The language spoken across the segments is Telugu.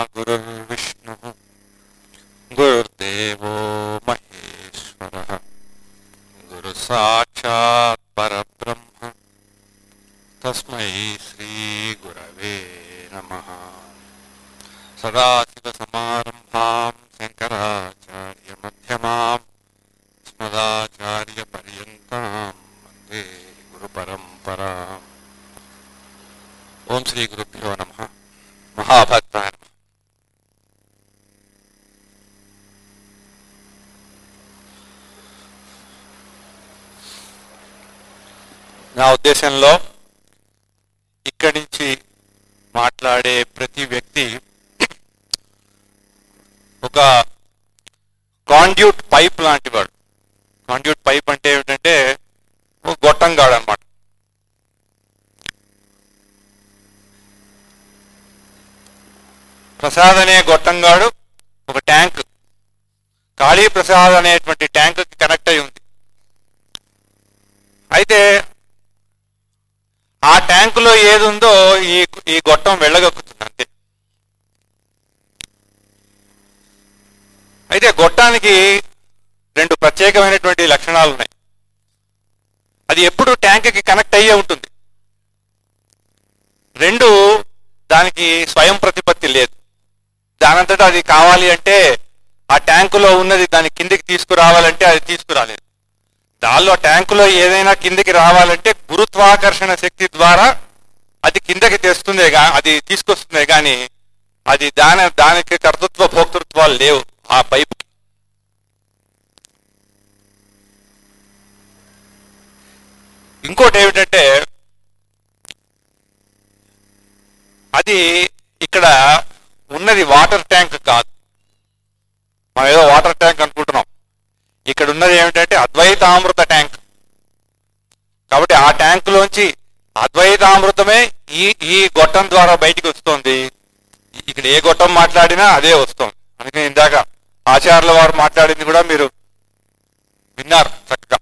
గురుర్విష్ణు గురుర్దేవో మహేశ్వర గురు సాక్షాత్ పరబ్రహ్మ తస్మై శ్రీ గురవే నమ సదాశివసమారంభాం శంకరాచార్య మధ్యమాం స్మదాచార్య పర్యంతాం వందే గురు పరంపరాం ఓం శ్రీ గురుభ్యో నమ మహాభక్తాయ నమః. నా ఉద్దేశంలో ఇక్కడి నుంచి మాట్లాడే ప్రతి వ్యక్తి ఒక కాండ్యూట్ పైప్ లాంటి వాడు కాండ్యూట్ పైప్ అంటే ఏమిటంటే ఒక గొట్టంగాడు అనమాట ప్రసాద్ అనే గొట్టంగాడు ఒక ట్యాంక్ కాళీ ప్రసాద్ అనేటువంటి ట్యాంక్ కి కనెక్ట్ అయి ఉంది అయితే ఆ ట్యాంకులో ఏది ఉందో ఈ ఈ గొట్టం వెళ్ళగక్కుతుంది అంతే అయితే గొట్టానికి రెండు ప్రత్యేకమైనటువంటి లక్షణాలు ఉన్నాయి అది ఎప్పుడు ట్యాంక్కి కనెక్ట్ అయ్యే ఉంటుంది రెండు దానికి స్వయం ప్రతిపత్తి లేదు దానంతటా అది కావాలి అంటే ఆ ట్యాంకులో ఉన్నది దాని కిందికి తీసుకురావాలంటే అది తీసుకురాలేదు దానిలో ట్యాంకులో ఏదైనా కిందికి రావాలంటే గురుత్వాకర్షణ శక్తి ద్వారా అది కిందకి తెస్తుందే గా అది తీసుకొస్తుందే గాని అది దాని దానికి కర్తృత్వ భోక్తృత్వాలు లేవు ఆ పైప్ ఇంకోటి ఏమిటంటే అది ఇక్కడ ఉన్నది వాటర్ ట్యాంక్ కాదు మనం ఏదో వాటర్ ట్యాంక్ అనుకుంటున్నాం ఇక్కడ ఉన్నది ఏమిటంటే అద్వైతామృత ట్యాంక్ కాబట్టి ఆ ట్యాంకులోంచి అద్వైతామృతమే ఈ ఈ గొట్టం ద్వారా బయటికి వస్తుంది ఇక్కడ ఏ గొట్టం మాట్లాడినా అదే వస్తుంది అందుకని ఇందాక ఆచార్యుల వారు మాట్లాడింది కూడా మీరు విన్నారు చక్కగా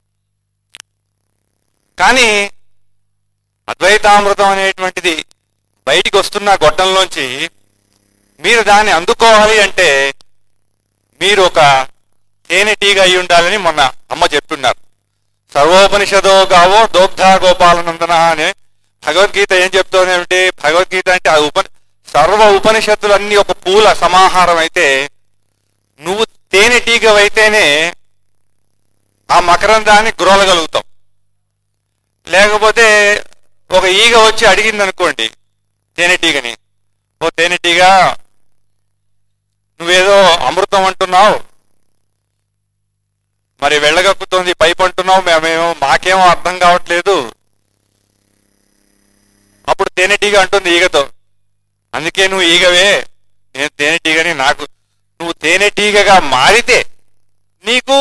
కానీ అద్వైతామృతం అనేటువంటిది బయటికి వస్తున్న గొట్టంలోంచి మీరు దాన్ని అందుకోవాలి అంటే మీరు ఒక తేనెటీగ అయి ఉండాలని మొన్న అమ్మ చెప్తున్నారు సర్వోపనిషదో గావో దోగ్ధ గోపాలనందన అని భగవద్గీత ఏం చెప్తోంది భగవద్గీత అంటే ఆ ఉప సర్వ ఉపనిషత్తులన్నీ ఒక పూల సమాహారం అయితే నువ్వు తేనెటీగవైతేనే ఆ మకరందాన్ని గ్రోలగలుగుతావు లేకపోతే ఒక ఈగ వచ్చి అడిగింది అనుకోండి తేనెటీగని ఓ తేనెటీగ నువ్వేదో అమృతం అంటున్నావు మరి వెళ్ళగక్కుతోంది పైప్ అంటున్నావు మేమేమో మాకేమో అర్థం కావట్లేదు అప్పుడు తేనెటీగ అంటుంది ఈగతో అందుకే నువ్వు ఈగవే నేను తేనెటీగని నాకు నువ్వు తేనెటీగగా మారితే నీకు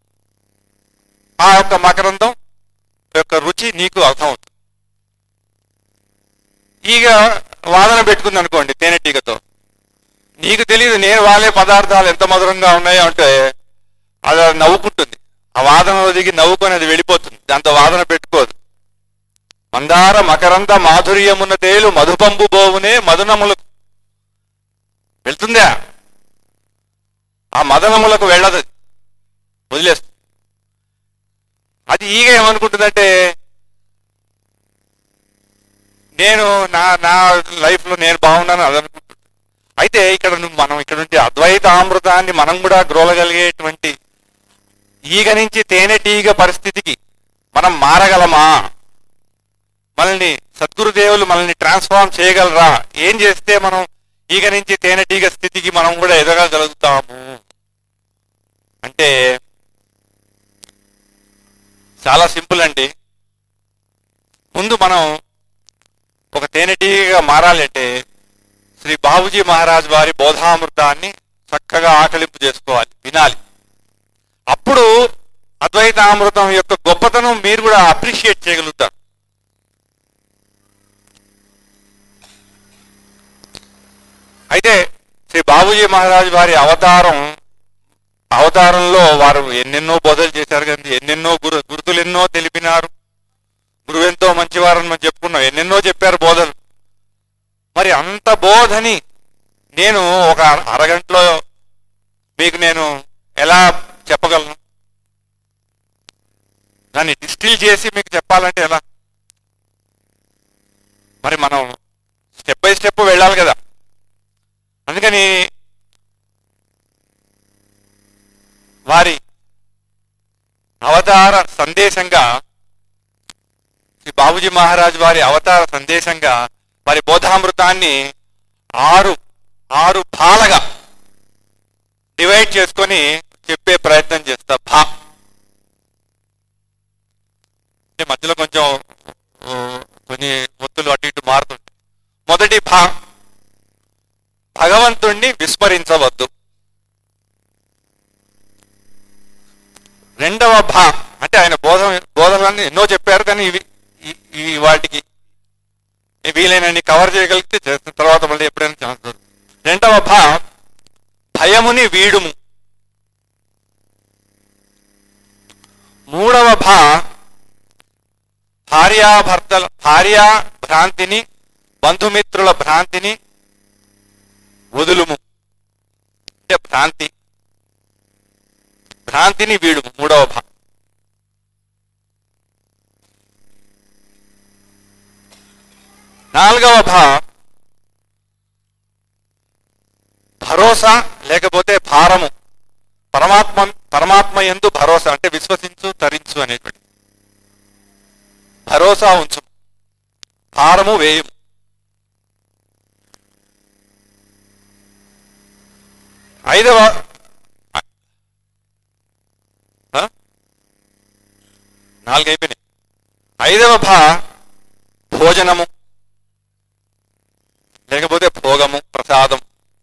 ఆ యొక్క మకరందం యొక్క రుచి నీకు అర్థమవుతుంది ఈగ వాదన పెట్టుకుంది అనుకోండి తేనెటీగతో నీకు తెలియదు నేను వాలే పదార్థాలు ఎంత మధురంగా ఉన్నాయో అంటే అది అది నవ్వుకుంటుంది ఆ వాదన దిగి నవ్వుకొని అది వెళ్ళిపోతుంది దాంతో వాదన పెట్టుకోదు మందార మకరంద మాధుర్యమున్న తేలు మధుపంబు బోవునే మధునములకు వెళ్తుందా ఆ మదనములకు వెళ్ళదు వదిలేస్తుంది అది ఈగ ఏమనుకుంటుందంటే నేను నా నా లైఫ్లో నేను బాగున్నాను అది అనుకుంటుంది అయితే ఇక్కడ నువ్వు మనం ఇక్కడ నుంచి అద్వైత అమృతాన్ని మనం కూడా గ్రోలగలిగేటువంటి ఈగ నుంచి తేనెటీగ పరిస్థితికి మనం మారగలమా మనల్ని సద్గురుదేవులు మనల్ని ట్రాన్స్ఫార్మ్ చేయగలరా ఏం చేస్తే మనం ఈగ నుంచి తేనెటీగ స్థితికి మనం కూడా ఎదగగలుగుతాము అంటే చాలా సింపుల్ అండి ముందు మనం ఒక తేనెటీగగా మారాలి అంటే శ్రీ బాబుజీ మహారాజ్ వారి బోధామృతాన్ని చక్కగా ఆకలింపు చేసుకోవాలి వినాలి అప్పుడు అద్వైతామృతం యొక్క గొప్పతనం మీరు కూడా అప్రిషియేట్ చేయగలుగుతారు అయితే శ్రీ బాబుజీ మహారాజ్ వారి అవతారం అవతారంలో వారు ఎన్నెన్నో బోధలు చేశారు కానీ ఎన్నెన్నో గురు గురుతులు ఎన్నో తెలిపినారు గురువు ఎంతో మంచివారని మనం చెప్పుకున్నాం ఎన్నెన్నో చెప్పారు బోధలు మరి అంత బోధని నేను ఒక అరగంటలో మీకు నేను ఎలా చెప్పగలను దాన్ని డిస్టిల్ చేసి మీకు చెప్పాలంటే ఎలా మరి మనం స్టెప్ బై స్టెప్ వెళ్ళాలి కదా అందుకని వారి అవతార సందేశంగా శ్రీ బాబుజీ మహారాజ్ వారి అవతార సందేశంగా వారి బోధామృతాన్ని ఆరు ఆరు భాలగా డివైడ్ చేసుకొని చెప్పే ప్రయత్నం చేస్తా భా అంటే మధ్యలో కొంచెం ఆ, కొన్ని ఒత్తులు అటు ఇటు మారుతుంటాయి మొదటి భా భగవంతుణ్ణి విస్మరించవద్దు రెండవ భా అంటే ఆయన బోధ బోధనలన్నీ ఎన్నో చెప్పారు కానీ ఇవి ఈ- ఈ వాటికి ఈ వీలైనన్ని కవర్ చేయగలిగితే చేసిన తర్వాత మళ్ళీ ఎప్పుడైనా ఛాన్స్ దొరుకుతుంది. రెండవ భా భయముని వీడుము మూడవ భా భార్యాభర్తల భార్యా భ్రాంతిని బంధుమిత్రుల భ్రాంతిని వదులుము అంటే భ్రాంతి భ్రాంతిని వీడుము మూడవ భా నాలుగవ భా భరోసా లేకపోతే భారము పరమాత్మ పరమాత్మ ఎందు భరోసా అంటే విశ్వసించు తరించు అనేటువంటి భరోసా ఉంచు భారము వేయము ఐదవ ఆ? నాలుగు అయిపోయినాయి ఐదవ భా భోజనము లేకపోతే భోగము ప్రసాదం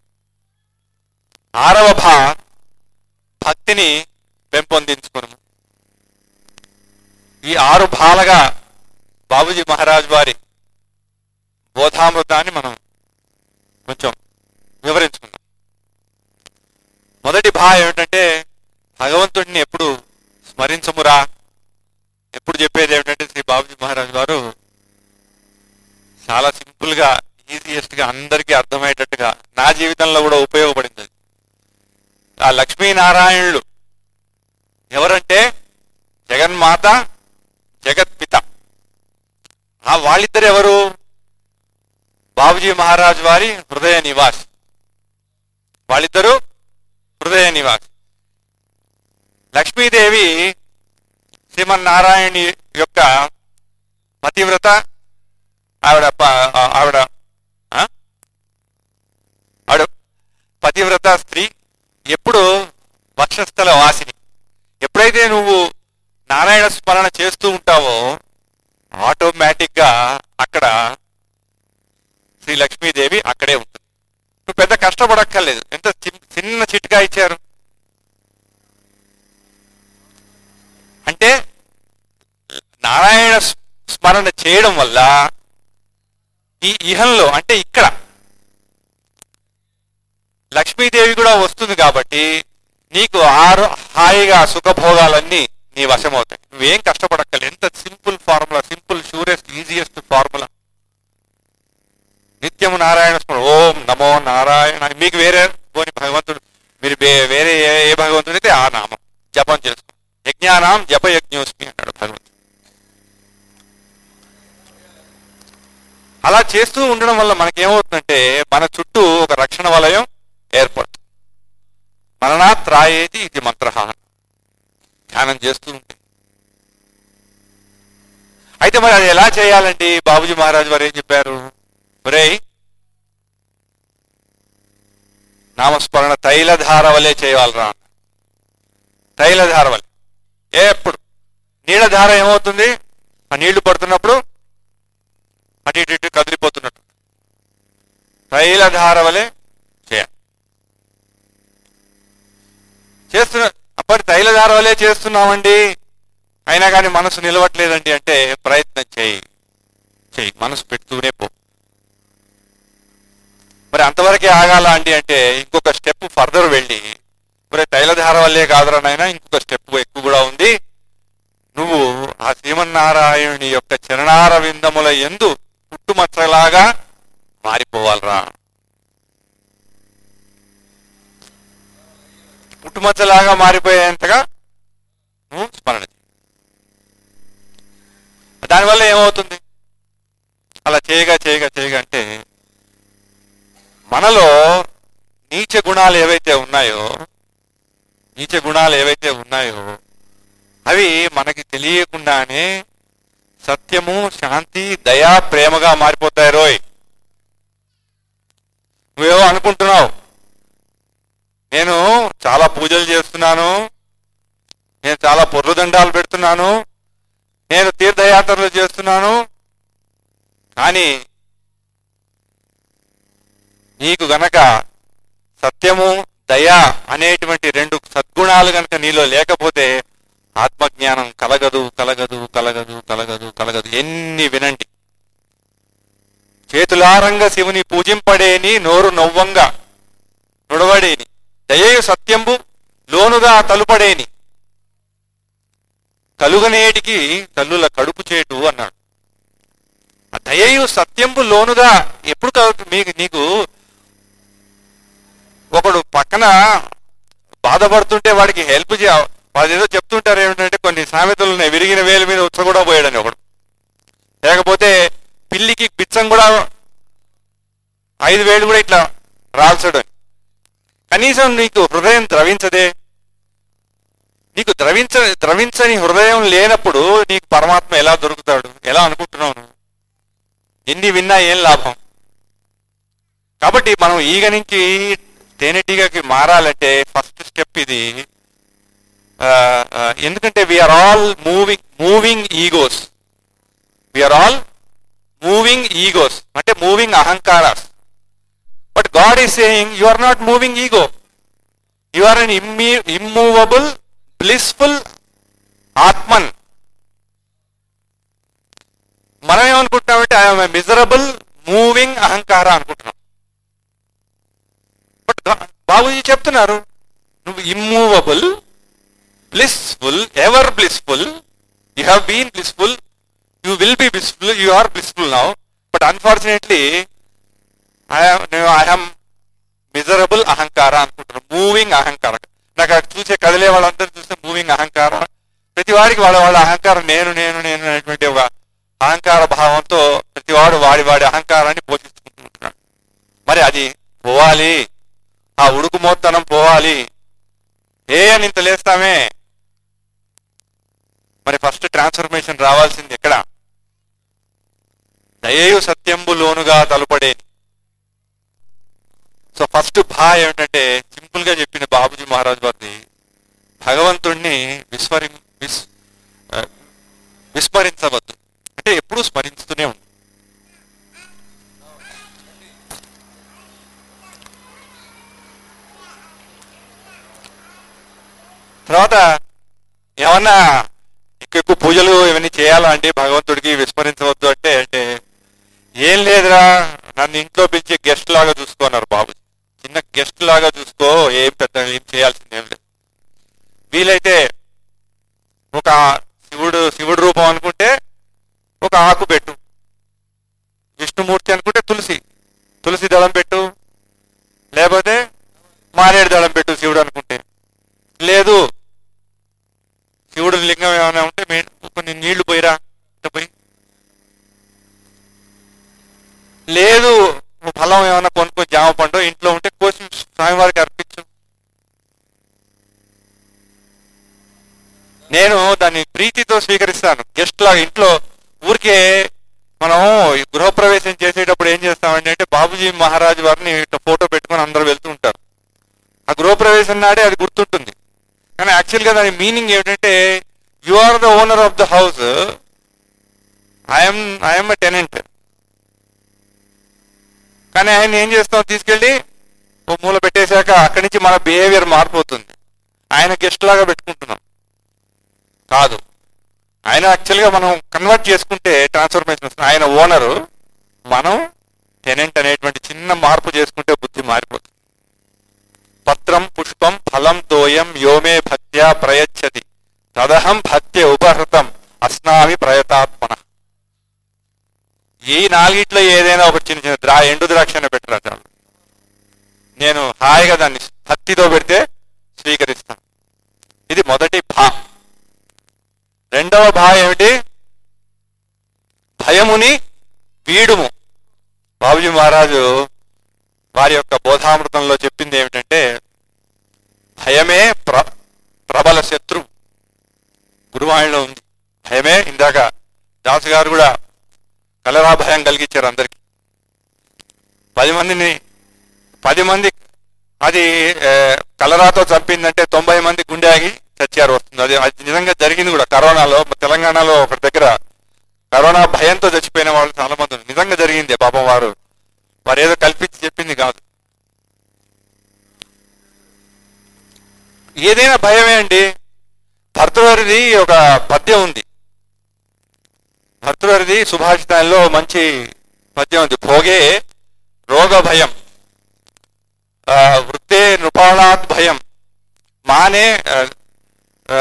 ఆరవ భా భక్తిని పెంపొందించుకును ఈ ఆరు భాలగా బాబుజీ మహారాజ్ వారి బోధామృతాన్ని మనం కొంచెం వివరించుకుందాం మొదటి భా ఏమిటంటే భగవంతుడిని ఎప్పుడు స్మరించమురా ఎప్పుడు చెప్పేది ఏమిటంటే శ్రీ బాబుజీ మహారాజ్ వారు చాలా సింపుల్ గా ఈజియెస్ట్ గా అందరికీ అర్థమయ్యేటట్టుగా నా జీవితంలో కూడా ఉపయోగపడింది అది. ఆ లక్ష్మీనారాయణులు ఎవరంటే జగన్మాత జగత్పిత ఆ వాళ్ళిద్దరు ఎవరు బాబుజీ మహారాజ్ వారి హృదయ నివాస్ వాళ్ళిద్దరు హృదయ నివాస్ లక్ష్మీదేవి శ్రీమన్నారాయణి యొక్క పతివ్రత ఆవిడ ప- ఆవిడ ఆ? ఆవిడ పతివ్రత స్త్రీ ఎప్పుడు వక్షస్థల వాసిని ఎప్పుడైతే నువ్వు నారాయణ స్మరణ చేస్తూ ఉంటావో ఆటోమేటిక్ గా అక్కడ శ్రీ లక్ష్మీదేవి అక్కడే ఉంటుంది నువ్వు పెద్ద కష్టపడక్కర్లేదు ఎంత చిన్- చిన్న చిట్కా ఇచ్చారు అంటే నారాయణ స్- స్మరణ చేయడం వల్ల ఈ ఇహంలో అంటే ఇక్కడ లక్ష్మీదేవి కూడా వస్తుంది కాబట్టి నీకు ఆరు హాయిగా సుఖభోగాలన్నీ నీ వశమవుతాయి నువ్వేం కష్టపడక్కర్లేదు ఎంత simple formula simple surest easiest formula నిత్యము నారాయణ స్మరణ ఓం నమో నారాయణ మీకు వేరే పోని భగవంతుడు మీరు వే- వేరే ఏ ఏ భగవంతుడు అయితే ఆ నామం జపం చేసుకో యజ్ఞానాం జప యజ్ఞోస్మి అన్నాడు భగవంతుడు అలా చేస్తూ ఉండడం వల్ల మనకేమవుతుందంటే మన చుట్టూ ఒక రక్షణ వలయం ఏర్పడుతుంది మరణాత్ రాయేది ఇది మంత్ర ధ్యానం చేస్తూ ఉంటే అయితే మరి అది ఎలా చేయాలండి బాబుజీ మహారాజ్ వారు ఏం చెప్పారు ఒరేయ్ నామస్మరణ తైలధార వలె చేయాలరా తైలధార వలె ఎప్పుడు నీళ్ళధార ఏమవుతుంది ఆ నీళ్లు పడుతున్నప్పుడు అటు ఇటు ఇటు కదిలిపోతున్నట్టు తైలధార వలె చేయాలి చేస్తున్నా అప్పటి తైలధార వలె చేస్తున్నామండి అయినా కానీ మనసు నిలవట్లేదండి అంటే ప్రయత్నం చేయి చేయి మనసు పెడుతూనే పో మరి అంతవరకే ఆగాల అండి అంటే ఇంకొక స్టెప్ ఫర్దర్ వెళ్ళి మరి తైలధార వల్లే కాదురా నాయనా ఇంకొక స్టెప్ ఎక్కువ కూడా ఉంది నువ్వు ఆ శ్రీమన్నారాయణుని యొక్క చరణార విందముల ఎందు పుట్టుమచ్చలాగా మారిపోవాలరా పుట్టుమచ్చలాగా మారిపోయేంతగా నువ్వు స్మరణ చేయి. దానివల్ల ఏమవుతుంది అలా చేయగా చేయగా చేయగా అంటే మనలో నీచ గుణాలు ఏవైతే ఉన్నాయో నీచ గుణాలు ఏవైతే ఉన్నాయో అవి మనకి తెలియకుండానే సత్యము శాంతి దయా ప్రేమగా మారిపోతాయి రోయ్ నువ్వేవో అనుకుంటున్నావు నేను చాలా పూజలు చేస్తున్నాను నేను చాలా పొర్రుదండాలు పెడుతున్నాను నేను తీర్థయాత్రలు చేస్తున్నాను కానీ నీకు గనక సత్యము దయ అనేటువంటి రెండు సద్గుణాలు గనక నీలో లేకపోతే ఆత్మజ్ఞానం కలగదు కలగదు కలగదు కలగదు కలగదు ఎన్ని వినండి చేతులారంగ శివుని పూజింపడేని నోరు నవ్వంగా నుడవడేని దయయు సత్యంబు లోనుగా తలుపడేని కలుగనేటికి తల్లుల కడుపు చేటు అన్నాడు ఆ దయయు సత్యంబు లోనుగా ఎప్పుడు కలుగు మీకు నీకు ఒకడు పక్కన బాధపడుతుంటే వాడికి హెల్ప్ చేయ వాళ్ళు ఏదో చెప్తుంటారు ఏమిటంటే కొన్ని సామెతలు ఉన్నాయి విరిగిన వేలు మీద ఉచ్చ కూడా పోయాడని ఒకడు లేకపోతే పిల్లికి బిచ్చం కూడా ఐదు వేలు కూడా ఇట్లా రాల్చడు అని. కనీసం నీకు హృదయం ద్రవించదే నీకు ద్రవించ ద్రవించని హృదయం లేనప్పుడు నీకు పరమాత్మ ఎలా దొరుకుతాడు ఎలా అనుకుంటున్నావు నువ్వు? ఎన్ని విన్నా ఏం లాభం కాబట్టి మనం ఈగ నుంచి తేనెటీగకి మారాలంటే ఫస్ట్ స్టెప్ ఇది ఆ, ఆ, ఎందుకంటే we are all moving moving egos we are all moving egos అంటే మూవింగ్ అహంకారాస్ but God is saying you are not moving ego you are un immo immovable blissful atman మనం ఏమనుకుంటున్నామంటే ఐఎమ్ మిజరబుల్ మూవింగ్ అహంకార అనుకుంటున్నాం బట్ బాబుజీ చెప్తున్నారు నువ్వు immovable blissful ever blissful you have been blissful you will be blissful you are blissful now but unfortunately I'm miserable అహంకార అనుకుంటున్నాను మూవింగ్ అహంకార నాకు అక్కడ చూసే కదిలే వాళ్ళందరూ చూస్తే మూవింగ్ అహంకార ప్రతి వాడికి వాళ్ళ వాళ్ళ అహంకారం నేను నేను నేను అనేటువంటి ఒక అహంకార భావంతో ప్రతివాడు వాడి వాడి అహంకారాన్ని పోషించుకుంటున్నాడు మరి అది పోవాలి ఆ ఉడుకు మోత్తనం పోవాలి ఏ అని ఇంత లేస్తామే మరి ఫస్ట్ ట్రాన్స్ఫర్మేషన్ రావాల్సింది ఎక్కడ దయయు సత్యంబు లోనుగా తలుపడేని సో ఫస్ట్ భా ఏమిటంటే సింపుల్ గా చెప్పిన బాబుజీ మహారాజ్ వారిది భగవంతుణ్ణి విస్మరి విస్ ఆ, విస్మరించవద్దు అంటే ఎప్పుడూ స్మరించుతూనే ఉంది తర్వాత ఏమన్నా ఎక్కువ ఎక్కువ పూజలు ఇవన్నీ చేయాలా అండి భగవంతుడికి విస్మరించవద్దు అంటే అంటే ఏం లేదురా నన్ను ఇంట్లో పిలిచి గెస్ట్ లాగా చూసుకున్నారు బాబు చిన్న గెస్ట్ లాగా చూసుకో ఏం పెద్ద ఏం చేయాల్సింది ఏం లేదు వీలైతే ఒక శివుడు శివుడు రూపం అనుకుంటే ఒక ఆకు పెట్టు విష్ణుమూర్తి అనుకుంటే తులసి తులసి దళం పెట్టు లేకపోతే మారేడు దళం పెట్టు శివుడు అనుకుంటే లేదు శివుడు లింగం ఏమైనా ఉంటే మీ- కొన్ని నీళ్లు పోయిరా ఇట్ట పోయి లేదు ఓ ఫలం ఏమైనా కొనుక్కొని జామ పండు ఇంట్లో ఉంటే కోసి స్వామివారికి అర్పించు నేను దాన్ని ప్రీతితో స్వీకరిస్తాను గెస్ట్ లాగా ఇంట్లో ఊరికే మనం ఈ గృహప్రవేశం చేసేటప్పుడు ఏం చేస్తామండి అంటే బాబుజీ మహారాజ్ వారిని ఇట్లా ఫోటో పెట్టుకొని అందరూ వెళ్తూ ఉంటారు ఆ గృహప్రవేశం నాడే అది గుర్తుంటుంది కానీ యాక్చువల్గా దాని మీనింగ్ ఏమిటంటే you are the owner of the house I'm I'm a tenant కానీ ఆయన ఏం చేస్తాం తీసుకెళ్ళి ఓ మూల పెట్టేశాక అక్కడి నుంచి మన బిహేవియర్ మారిపోతుంది ఆయన గెస్ట్ లాగా పెట్టుకుంటున్నాం కాదు ఆయన యాక్చువల్గా మనం కన్వర్ట్ చేసుకుంటే ట్రాన్స్ఫర్మేషన్ వస్తుంది ఆయన ఓనరు మనం టెనెంట్ అనేటువంటి చిన్న మార్పు చేసుకుంటే బుద్ధి మారిపోతుంది పత్రం పుష్పం ఫలం తోయం యోమే భక్త్యా ప్రయచ్చతి తదహం భక్త్య ఉపహృతం అస్నామి ప్రయతాత్మన ఈ నాలుగిట్లో ఏదైనా ఒక చిన్న చిన్న ద్రా ఎండు ద్రాక్ష పెట్టరా చాలు నేను హాయిగా దాన్ని భక్తితో పెడితే స్వీకరిస్తాను ఇది మొదటి భా రెండవ భా ఏమిటి భయముని వీడుము బాబుజీ మహారాజు వారి యొక్క బోధామృతంలో చెప్పింది ఏమిటంటే భయమే ప్ర ప్రబల శత్రువు గురువాణిలో ఉంది భయమే ఇందాక దాసు గారు కూడా కలరా భయం కలిగించారు అందరికి పది మందిని పది మంది అది ఏ, కలరాతో చంపిందంటే తొంభై మంది గుండె ఆగి చచ్చారు వస్తుంది అది అది నిజంగా జరిగింది కూడా కరోనాలో తెలంగాణలో ఒక దగ్గర కరోనా భయంతో చచ్చిపోయిన వాళ్ళు చాలా మంది ఉన్నారు. నిజంగా జరిగింది పాపం వారు వారు ఏదో కల్పించి చెప్పింది కాదు ఏదైనా భయమే అండి భర్తవారిది ఒక పద్యం ఉంది భర్తవారిది సుభాషితాల్లో మంచి పద్యం ఉంది భోగే రోగ భయం ఆ, వృత్తే నృపాణాత్ భయం మానే ఆ, ఆ,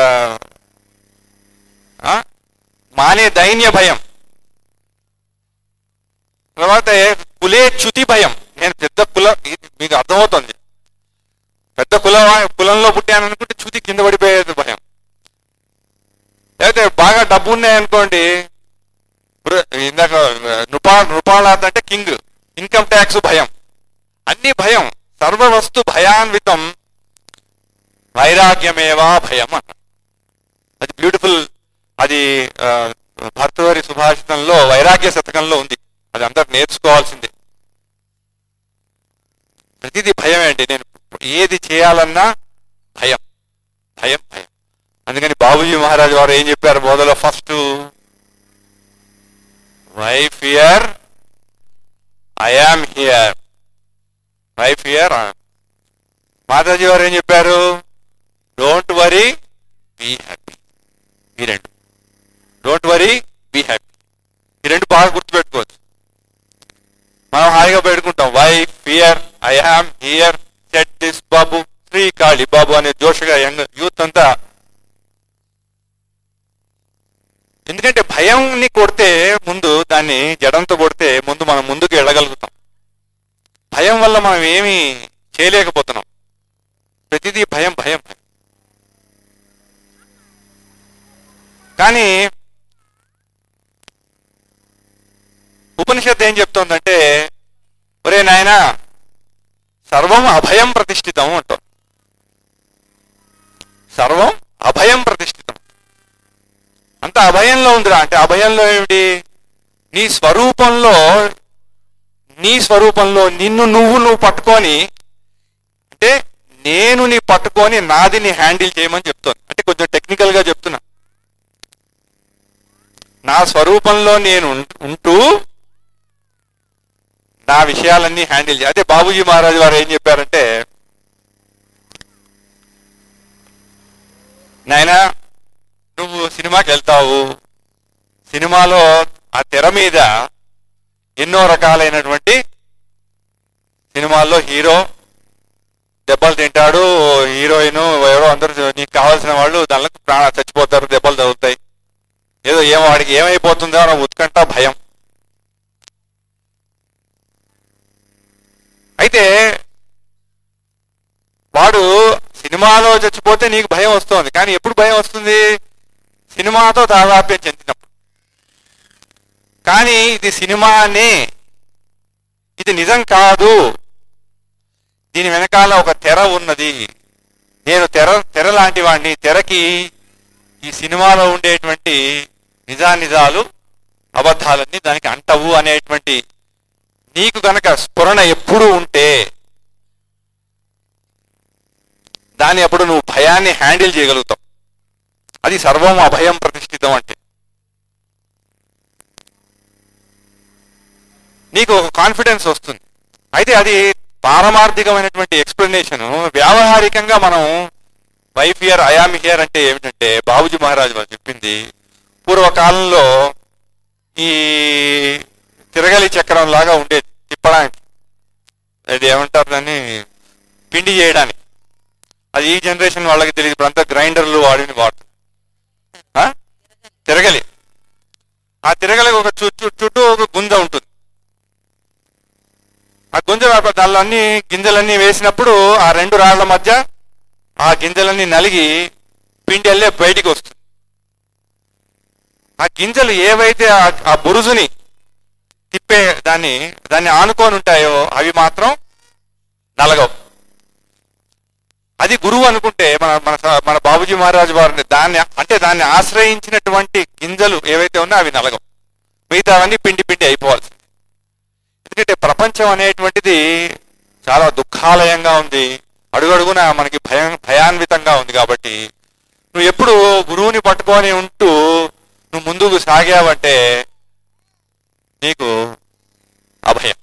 ఆ, మానే దైన్య భయం తర్వాత కులే చ్యుతి భయం నేను పెద్ద కుల ఇది మీకు అర్థమవుతుంది పెద్ద కుల కులంలో పుట్టాను అనుకుంటే చ్యుతి కింద పడిపోయేది భయం అయితే బాగా డబ్బు ఉన్నాయనుకోండి ఇప్పుడు ఇందాక నృపా నృపాళాత్ అంటే కింగ్ ఇన్కమ్ ట్యాక్స్ భయం అన్ని భయం సర్వవస్తు భయాన్వితం వైరాగ్యమేవా భయం అన్న అది బ్యూటిఫుల్ అది ఆ, భర్తవారి సుభాషితంలో వైరాగ్య శతకంలో ఉంది అది అందరు నేర్చుకోవాల్సిందే ప్రతిదీ భయమే అండి నేను ఏది చేయాలన్నా భయం భయం భయం అందుకని బాబుజీ మహారాజ్ వారు ఏం చెప్పారు మొదలు first why fear I am here why fear Mataji వారు ఏం చెప్పారు డోంట్ వరీ బీ హ్యాపీ ఈ రెండు డోంట్ వరీ బీ హ్యాపీ ఈ రెండు బాగా గుర్తుపెట్టుకోవచ్చు మనం హాయిగా పెట్టుకుంటాం why fear I am here set this బాబు శ్రీ కాళీ బాబు అనే జోషగా యంగ్ యూత్ అంతా ఎందుకంటే భయంని కొడితే ముందు దాన్ని జడంతో కొడితే ముందు మనం ముందుకు వెళ్ళగలుగుతాం భయం వల్ల మనం ఏమీ చేయలేకపోతున్నాం ప్రతిదీ భయం భయం భయం కానీ ఉపనిషత్తు ఏం చెప్తోందంటే ఒరే నాయనా సర్వం అభయం ప్రతిష్ఠితం అంటాం సర్వం అభయం ప్రతిష్ఠితం అంత అభయంలో ఉందిరా అంటే అభయంలో ఏమిటి నీ స్వరూపంలో నీ స్వరూపంలో నిన్ను నువ్వు నువ్వు పట్టుకొని అంటే నేను నీ పట్టుకొని నాది నీ హ్యాండిల్ చేయమని చెప్తాను అంటే కొంచెం టెక్నికల్ గా చెప్తున్నా నా స్వరూపంలో నేను ఉం- ఉంటూ నా విషయాలన్నీ హ్యాండిల్ చేయ అదే బాబుజీ మహారాజు వారు ఏం చెప్పారంటే నాయనా నువ్వు సినిమాకి వెళ్తావు సినిమాలో ఆ తెర మీద ఎన్నో రకాలైనటువంటి సినిమాల్లో హీరో దెబ్బలు తింటాడు హీరోయిన్ ఎవరో అందరూ నీకు కావాల్సిన వాళ్ళు దానిలో ప్రాణ చచ్చిపోతారు దెబ్బలు తగులుతాయి ఏదో ఏమో వాడికి ఏమైపోతుందో అని ఉత్కంఠ భయం అయితే వాడు సినిమాలో చచ్చిపోతే నీకు భయం వస్తుంది కానీ ఎప్పుడు భయం వస్తుంది సినిమాతో తాదాప్యం చెందినప్పుడు కానీ ఇది సినిమానే ఇది నిజం కాదు దీని వెనకాల ఒక తెర ఉన్నది నేను తెర తెర లాంటి వాడిని తెరకి ఈ సినిమాలో ఉండేటువంటి నిజానిజాలు అబద్ధాలన్నీ దానికి అంటవు అనేటువంటి నీకు గనక స్ఫురణ ఎప్పుడూ ఉంటే దాన్ని అప్పుడు నువ్వు భయాన్ని హ్యాండిల్ చేయగలుగుతావు అది సర్వం అభయం ప్రతిష్ఠితం అంటే నీకు ఒక కాన్ఫిడెన్స్ వస్తుంది అయితే అది పారమార్థికమైనటువంటి ఎక్స్ప్లెనేషన్ వ్యావహారికంగా మనం వైఫ్ హియర్ ఐఆమ్ హియర్ అంటే ఏమిటంటే బాబుజీ మహారాజు వారు చెప్పింది పూర్వకాలంలో ఈ తిరగలి చక్రం లాగా ఉండేది తిప్పడానికి అది ఏమంటారు దాన్ని పిండి చేయడానికి అది ఈ జనరేషన్ వాళ్ళకి తెలియదు ఇప్పుడు అంతా గ్రైండర్లు వాడిని వాడుతుంది ఆ? తిరగలి ఆ తిరగలికి ఒక చుట్టూ చుట్టూ ఒక గుంజ ఉంటుంది ఆ గుంజ దానిలో అన్ని గింజలన్నీ వేసినప్పుడు ఆ రెండు రాళ్ల మధ్య ఆ గింజలన్నీ నలిగి పిండి వెళ్ళే బయటికి వస్తుంది ఆ గింజలు ఏవైతే ఆ- ఆ బురుజుని తిప్పే దాన్ని దాన్ని ఆనుకొని ఉంటాయో అవి మాత్రం నలగవు అది గురువు అనుకుంటే మన మన స- మన బాబుజీ మహారాజు వారిని దాన్ని అంటే దాన్ని ఆశ్రయించినటువంటి గింజలు ఏవైతే ఉన్నాయో అవి నలగవు మిగతావన్నీ పిండి పిండి అయిపోవాల్సింది ఎందుకంటే ప్రపంచం అనేటువంటిది చాలా దుఃఖాలయంగా ఉంది అడుగడుగున మనకి భయం భయాన్వితంగా ఉంది కాబట్టి నువ్వు ఎప్పుడు గురువుని పట్టుకొని ఉంటూ నువ్వు ముందుకు సాగావంటే నీకు అభయం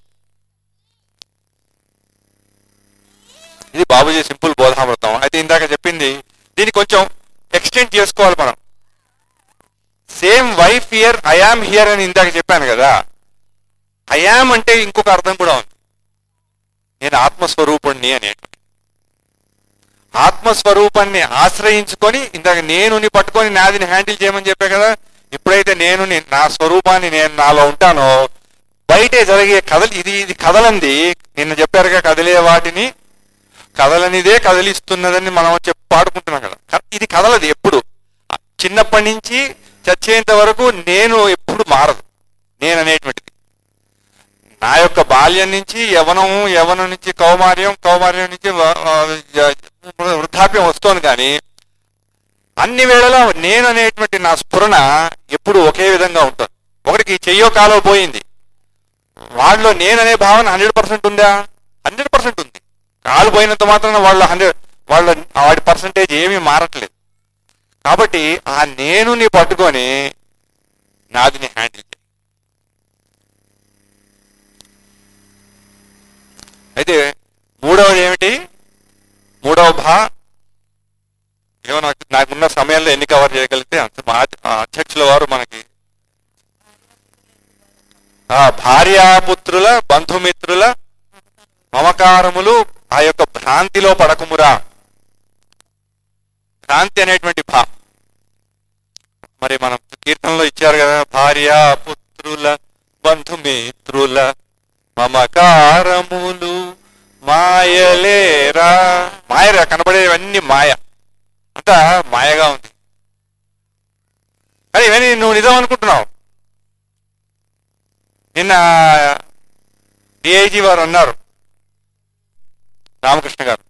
ఇది బాబుజీ సింపుల్ బోధామృతం అయితే ఇందాక చెప్పింది దీన్ని కొంచెం ఎక్స్టెండ్ చేసుకోవాలి మనం same why fear here I am here అని ఇందాక చెప్పాను కదా ఐఆమ్ అంటే ఇంకొక అర్థం కూడా ఉంది నేను ఆత్మస్వరూపుణ్ణి అనేటువంటి ఆత్మస్వరూపాన్ని ఆశ్రయించుకొని ఇందాక నేనుని పట్టుకొని నాదిని హ్యాండిల్ చేయమని చెప్పా కదా ఎప్పుడైతే నేను ని- నా స్వరూపాన్ని నేను నాలో ఉంటానో బయటే జరిగే కదలి ఇది ఇది కదలంది నిన్న చెప్పారుగా కదిలే వాటిని కదలనిదే కదిలిస్తున్నదని మనం చెప్పి పాడుకుంటున్నాం కదా క- ఇది కదలదు ఎప్పుడు చిన్నప్పటి నుంచి చచ్చేంత వరకు నేను ఎప్పుడు మారదు నేను అనేటువంటిది నా యొక్క బాల్యం నుంచి యవనము యవనం నుంచి కౌమార్యం కౌమార్యం నుంచి వ- వ- వృద్ధాప్యం వస్తోంది కానీ అన్ని వేళలా నేను అనేటువంటి నా స్ఫురణ ఎప్పుడు ఒకే విధంగా ఉంటుంది ఒకటికి చెయ్యో కాలో పోయింది వాళ్ళలో నేననే భావన హండ్రెడ్ పర్సెంట్ ఉందా హండ్రెడ్ పర్సెంట్ ఉంది కాలు పోయినంత మాత్రాన వాళ్ళ హండ్రెడ్ వాళ్ళ వాడి పర్సంటేజ్ ఏమీ మారట్లేదు కాబట్టి ఆ నేనుని పట్టుకొని నాదిని హ్యాండిల్ చేయి అయితే మూడవది ఏమిటి మూడవ భా ఏమో నాకు నాకున్న సమయంలో ఎన్ని కవర్ చేయగలిగితే అంత మా ఆ అధ్యక్షుల వారు మనకి ఆ భార్యాపుత్రుల బంధుమిత్రుల మమకారములు ఆ యొక్క భ్రాంతిలో పడకుమురా భ్రాంతి అనేటువంటి భా మరి మనం కీర్తనలో ఇచ్చారు కదా భార్య పుత్రుల బంధుమిత్రుల మమకారములు మాయలేరా మాయరా కనబడేవన్నీ మాయ అంతా మాయగా ఉంది కానీ ఇవన్నీ నువ్వు నిజం అనుకుంటున్నావు నిన్న డిఐజీ వారు అన్నారు రామకృష్ణ గారు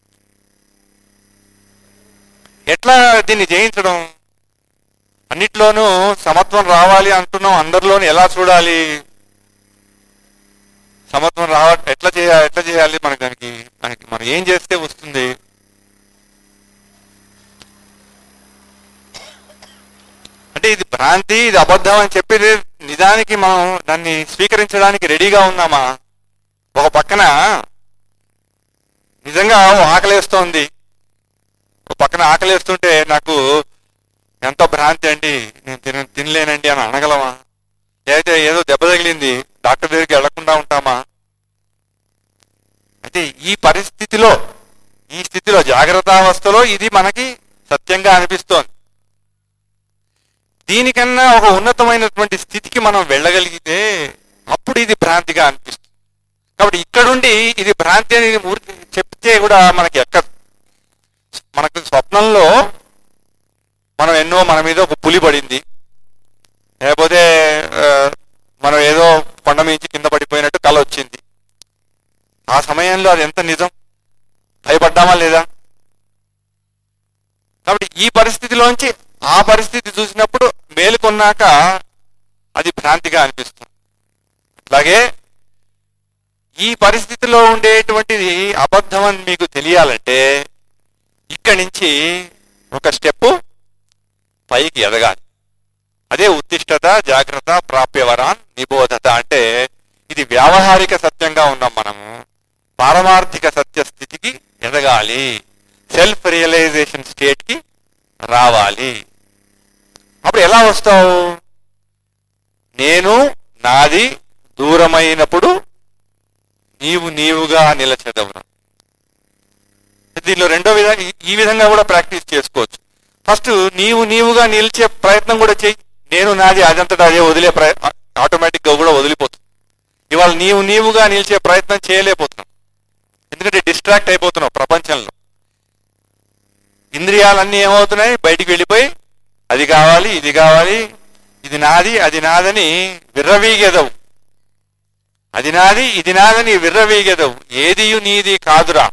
ఎట్లా దీన్ని జయించడం అన్నిట్లోనూ సమత్వం రావాలి అంటున్నాం అందరిలోనూ ఎలా చూడాలి సమత్వం రావ ఎట్లా చేయాలి ఎట్లా చేయాలి మనకి దానికి మనకి మనం ఏం చేస్తే వస్తుంది అంటే ఇది భ్రాంతి ఇది అబద్ధం అని చెప్పి నిజానికి మనం దాన్ని స్వీకరించడానికి రెడీగా ఉన్నామా ఒక పక్కన నిజంగా ఆకలేస్తోంది ఒక పక్కన ఆకలేస్తుంటే నాకు ఎంత భ్రాంతి అండి నేను తిన తినలేనండి అని అనగలమా లేకపోతే ఏదో దెబ్బ తగిలింది డాక్టర్ దగ్గరికి వెళ్లకుండా ఉంటామా అయితే ఈ పరిస్థితిలో ఈ స్థితిలో జాగ్రత్తావస్థలో ఇది మనకి సత్యంగా అనిపిస్తోంది దీనికన్నా ఒక ఉన్నతమైనటువంటి స్థితికి మనం వెళ్ళగలిగితే అప్పుడు ఇది భ్రాంతిగా అనిపిస్తుంది కాబట్టి ఇక్కడుండి ఇది భ్రాంతి అని ఊరికి చెప్తే కూడా మనకి ఎక్కదు మనకు స్వప్నంలో మనం ఎన్నో మన మీద ఒక పులి పడింది లేకపోతే ఆ, మనం ఏదో కొండ మించి కింద పడిపోయినట్టు కల వచ్చింది ఆ సమయంలో అది ఎంత నిజం భయపడ్డామా లేదా కాబట్టి ఈ పరిస్థితిలోంచి ఆ పరిస్థితి చూసినప్పుడు మేలుకొన్నాక అది భ్రాంతిగా అనిపిస్తుంది అలాగే ఈ పరిస్థితిలో ఉండేటువంటిది అబద్ధం అని మీకు తెలియాలంటే ఇక్కడి నుంచి ఒక స్టెప్ పైకి ఎదగాలి అదే ఉత్తిష్టత జాగ్రత్త ప్రాప్యవరాన్ నిబోధత అంటే ఇది వ్యావహారిక సత్యంగా ఉన్నాం మనము పారమార్థిక సత్య స్థితికి ఎదగాలి సెల్ఫ్ రియలైజేషన్ స్టేట్ కి రావాలి అప్పుడు ఎలా వస్తావు నేను నాది దూరమైనప్పుడు నీవు నీవుగా నిలచెదవును దీనిలో రెండో విధంగా ఈ- ఈ విధంగా కూడా ప్రాక్టీస్ చేసుకోవచ్చు ఫస్ట్ నీవు నీవుగా నిలిచే ప్రయత్నం కూడా చెయ్యి నేను నాది అదంతటా అదే వదిలే ప్రయ ఆటోమేటిక్గా కూడా వదిలిపోతుంది ఇవాళ నీవు నీవుగా నిలిచే ప్రయత్నం చేయలేకపోతున్నావు ఎందుకంటే డిస్ట్రాక్ట్ అయిపోతున్నావు ప్రపంచంలో ఇంద్రియాలన్నీ ఏమవుతున్నాయి బయటికి వెళ్ళిపోయి అది కావాలి ఇది కావాలి ఇది నాది అది నాదని విర్రవీగెదవు అది నాది ఇది నాదని విర్రవీగెదవు ఏదియు నీది కాదురా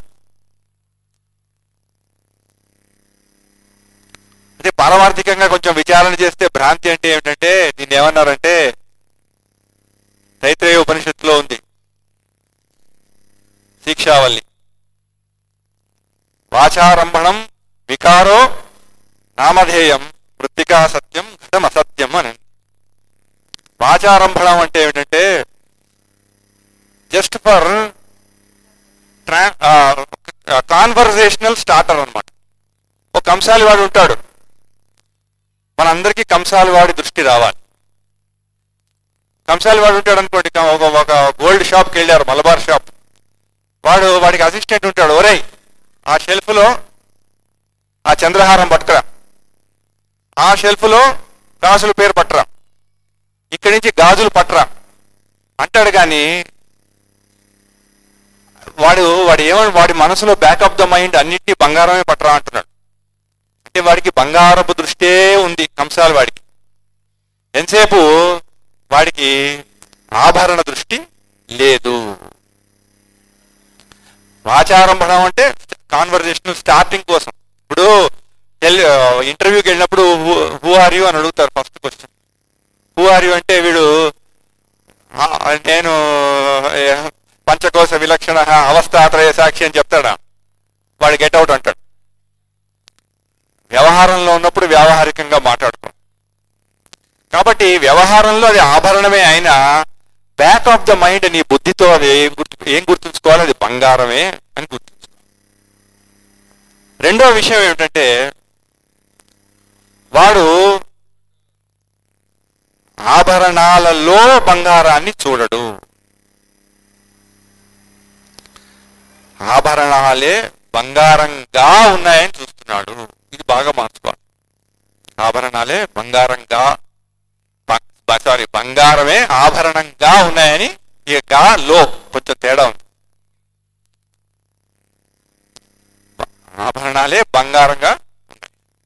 అదే పారమార్థికంగా కొంచెం విచారణ చేస్తే భ్రాంతి అంటే ఏమిటంటే దీన్ని ఏమన్నారంటే తైత్రేయ ఉపనిషత్తులో ఉంది శిక్షావల్లి వాచారంభణం వికారో నామధేయం మృత్తికా సత్యం ఘటం అసత్యం అని వాచారంభణం అంటే ఏమిటంటే జస్ట్ ఫర్ కాన్వర్జేషనల్ స్టార్టర్ అన్నమాట ఒక కంసాలి వాడు ఉంటాడు మనందరికీ కంసాలి వాడి దృష్టి రావాలి కంసాలి వాడు ఉంటాడు అనుకోండి క- ఒక ఒక గోల్డ్ షాప్కి వెళ్ళారు మలబార్ షాప్ వాడు వాడికి అసిస్టెంట్ ఉంటాడు ఒరేయ్ ఆ షెల్ఫ్లో ఆ చంద్రహారం పట్టుకురా ఆ షెల్ఫ్లో గాజుల పేరు పట్టరా ఇక్కడి నుంచి గాజులు పట్టరా అంటాడు కానీ వాడు వాడు ఏమని వాడి మనసులో బ్యాక్ ఆఫ్ ద మైండ్ అన్నిటినీ బంగారమే పట్టరా అంటున్నాడు అంటే వాడికి బంగారపు దృష్టే ఉంది కంసాల వాడికి ఎంతసేపు వాడికి ఆభరణ దృష్టి లేదు వాచారంభణం అంటే కాన్వర్జేషన్ స్టార్టింగ్ కోసం ఇప్పుడు ఇంటర్వ్యూకి వెళ్ళినప్పుడు హూ ఆర్ యూ అని అడుగుతారు first question who are you అంటే వీడు "ఆ, నేను ఏ, పంచకోశ విలక్షణ అవస్థాత్రయ సాక్షి అని చెప్తాడా వాడు గెట్ అవుట్ అంటాడు వ్యవహారంలో ఉన్నప్పుడు వ్యావహారికంగా మాట్లాడుకో కాబట్టి వ్యవహారంలో అది ఆభరణమే అయినా బ్యాక్ ఆఫ్ ద మైండ్ నీ బుద్ధితో అది ఏం గుర్తు ఏం గుర్తుంచుకోవాలి అది బంగారమే అని గుర్తుంచుకో రెండో విషయం ఏమిటంటే వాడు ఆభరణాలలో బంగారాన్ని చూడడు ఆభరణాలే బంగారంగా ఉన్నాయని చూస్తున్నాడు ఇది బాగా మార్చుకోవాలి ఆభరణాలే బంగారంగా సారీ బంగారమే ఆభరణంగా ఉన్నాయని ఈ గా లో కొంచెం తేడా ఉంది ఆభరణాలే బంగారంగా ఉన్నాయి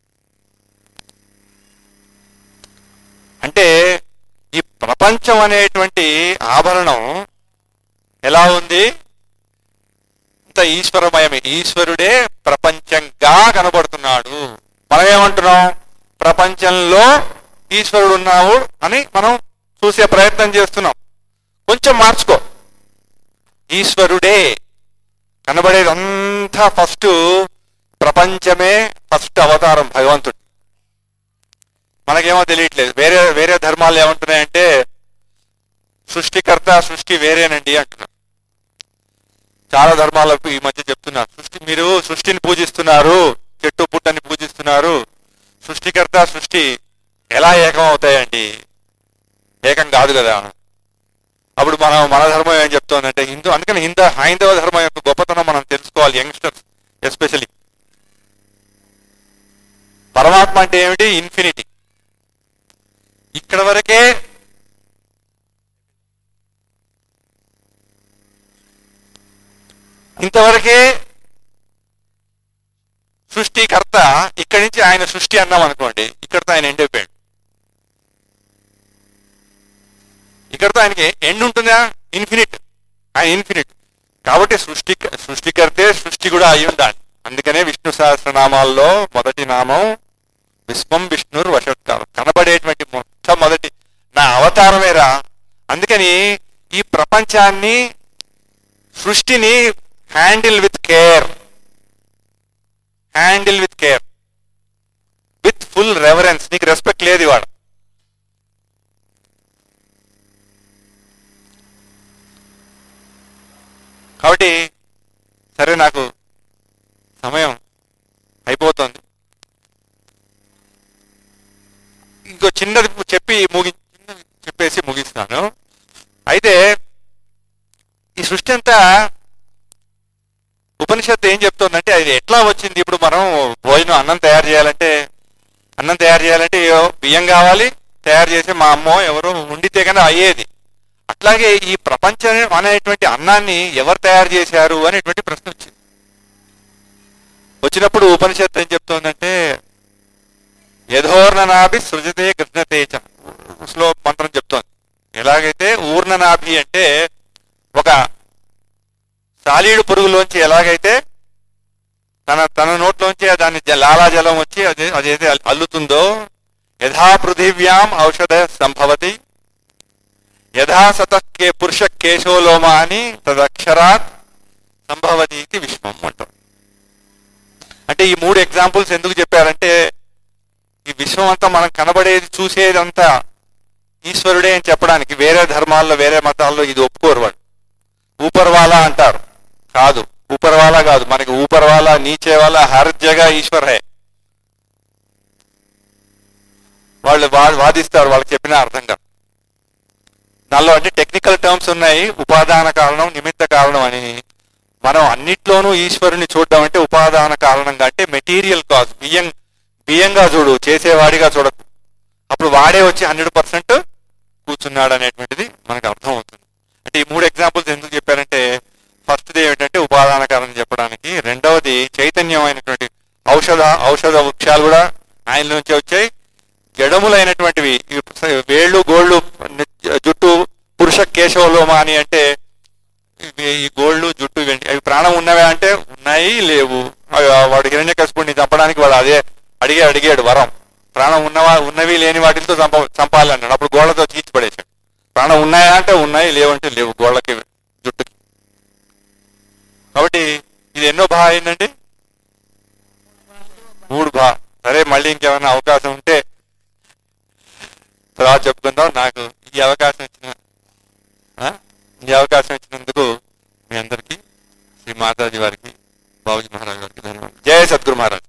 అంటే ఈ ప్రపంచం అనేటువంటి ఆభరణం ఎలా ఉంది అంత ఈశ్వరమయమే ఈశ్వరుడే ప్రపంచంగా కనబడుతున్నాడు మనం ఏమంటున్నాం ప్రపంచంలో ఈశ్వరుడు ఉన్నావు అని మనం చూసే ప్రయత్నం చేస్తున్నాం కొంచెం మార్చుకో ఈశ్వరుడే కనబడేది అంతా ఫస్ట్ ప్రపంచమే ఫస్ట్ అవతారం భగవంతుడు మనకేమో తెలియట్లేదు వేరే వేరే ధర్మాలు ఏమంటున్నాయంటే సృష్టికర్త సృష్టి వేరేనండి అంటున్నారు చాలా ధర్మాలకు ఈ మధ్య చెప్తున్నారు సృష్టి మీరు సృష్టిని పూజిస్తున్నారు చెట్టు పుట్టని పూజిస్తున్నారు సృష్టికర్త సృష్టి ఎలా ఏకం అవుతాయండి ఏకం కాదు కదా అప్పుడు మనం మన ధర్మం ఏం చెప్తోందంటే హిందూ అందుకని హింద హైందవ ధర్మం యొక్క గొప్పతనం మనం తెలుసుకోవాలి యంగ్స్టర్స్ ఎస్పెషలీ పరమాత్మ అంటే ఏమిటి ఇన్ఫినిటీ ఇక్కడ వరకే ఇంతవరకే సృష్టికర్త ఇక్కడి నుంచి ఆయన సృష్టి అన్నాం అనుకోండి ఇక్కడతో ఆయన ఎండ్ అయిపోయాడు ఇక్కడతో ఆయనకి ఎండ్ ఉంటుందా ఇన్ఫినిట్ ఆయన ఇన్ఫినిట్ కాబట్టి సృష్టి సృష్టికర్తే సృష్టి కూడా అయి ఉండాలి అందుకనే విష్ణు సహస్రనామాల్లో మొదటి నామం విశ్వం విష్ణుర్ వశత్కారం కనబడేటువంటి మొట్టమొదటి నా అవతారమేరా అందుకని ఈ ప్రపంచాన్ని సృష్టిని handle with care handle with care with full reverence నీకు రెస్పెక్ట్ లేదు ఇవాడ కాబట్టి సరే నాకు సమయం అయిపోతుంది ఇంకో చిన్నది చెప్పి ముగి చిన్నది చెప్పేసి ముగిస్తాను అయితే ఈ సృష్టి అంతా ఉపనిషత్తు ఏం చెప్తోందంటే అది ఎట్లా వచ్చింది ఇప్పుడు మనం భోజనం అన్నం తయారు చేయాలంటే అన్నం తయారు చేయాలంటే ఏవో బియ్యం కావాలి తయారు చేసి మా అమ్మో ఎవరో వండితే కన్నా అయ్యేది అట్లాగే ఈ ప్రపంచం అనేటువంటి అన్నాన్ని ఎవరు తయారు చేశారు అనేటువంటి ప్రశ్న వచ్చింది వచ్చినప్పుడు ఉపనిషత్తు ఏం చెప్తోందంటే యథోర్ణనాభి సృజతే గృహ్ణతేచ శ్లో మంత్రం చెప్తోంది ఎలాగైతే ఊర్ణనాభి అంటే ఒక సాలీడు పురుగులోంచి ఎలాగైతే తన తన నోట్లోంచి దాని జ- లాలాజలం వచ్చి అదే అదైతే అల్- అల్లుతుందో యథా పృథివ్యాం ఔషధ సంభవతి యథా సతకే పురుష కేశోలోమ అని తదక్షరాత్ సంభవతి ఇది విశ్వం అంటాం అంటే ఈ మూడు ఎగ్జాంపుల్స్ ఎందుకు చెప్పారంటే ఈ విశ్వం అంతా మనం కనబడేది చూసేదంతా ఈశ్వరుడే అని చెప్పడానికి వేరే ధర్మాల్లో వేరే మతాల్లో ఇది ఒప్పుకోరు వాడు ఊపర్వాలా అంటారు కాదు ఊపర్వాలా కాదు మనకి ఊపర్వాలా నీచేవాలా హర్ జగ ఈశ్వర్ హే వాళ్ళు వా- వాదిస్తారు వాళ్ళకి చెప్పిన అర్థంగా దానిలో అంటే టెక్నికల్ టర్మ్స్ ఉన్నాయి ఉపాదాన కారణం నిమిత్త కారణం అని మనం అన్నిట్లోనూ ఈశ్వరుని చూడడం అంటే ఉపాదాన కారణంగా అంటే మెటీరియల్ కాజ్ బియ్యం బియ్యంగా చూడు చేసేవాడిగా చూడకు అప్పుడు వాడే వచ్చి హండ్రెడ్ పర్సెంట్ కూర్చున్నాడు అనేటువంటిది మనకు అర్థం అవుతుంది అంటే ఈ మూడు ఎగ్జాంపుల్స్ ఎందుకు చెప్పారంటే ఫస్ట్ది ఏమిటంటే ఉపాదాన కారణం చెప్పడానికి రెండవది చైతన్యమైనటువంటి ఔషధ ఔషధ వృక్షాలు కూడా ఆయన నుంచి వచ్చాయి జడములైనటువంటివి ఈ వేళ్ళు గోళ్ళు జుట్టు పురుష కేశవలోమ అని అంటే ఇవి ఈ గోళ్ళు జుట్టు ఇవేంటి అవి ప్రాణం ఉన్నవే అంటే ఉన్నాయి లేవు అవి వాడు హిరణ్యకశిపుడిని చంపడానికి వాడు అదే అడిగే అడిగాడు వరం ప్రాణం ఉన్నవా ఉన్నవి లేని వాటితో చంప చంపాలి అన్నాడు అప్పుడు గోళ్లతో తీర్చి పడేశాడు ప్రాణం ఉన్నాయా అంటే ఉన్నాయి లేవంటే లేవు గోళ్ళకి జుట్టుకి కాబట్టి ఇది ఎన్నో భా అయిందండి మూడు భా సరే మళ్ళీ ఇంకేమైనా అవకాశం ఉంటే తర్వాత చెప్పుకుందాం నాకు ఈ అవకాశం ఇచ్చిన ఆ? ఈ అవకాశం ఇచ్చినందుకు మీ అందరికీ శ్రీ మాతాజీ వారికి బాబుజీ మహారాజ్ గారికి ధన్యవాదాలు జయ సద్గురు మహారాజ్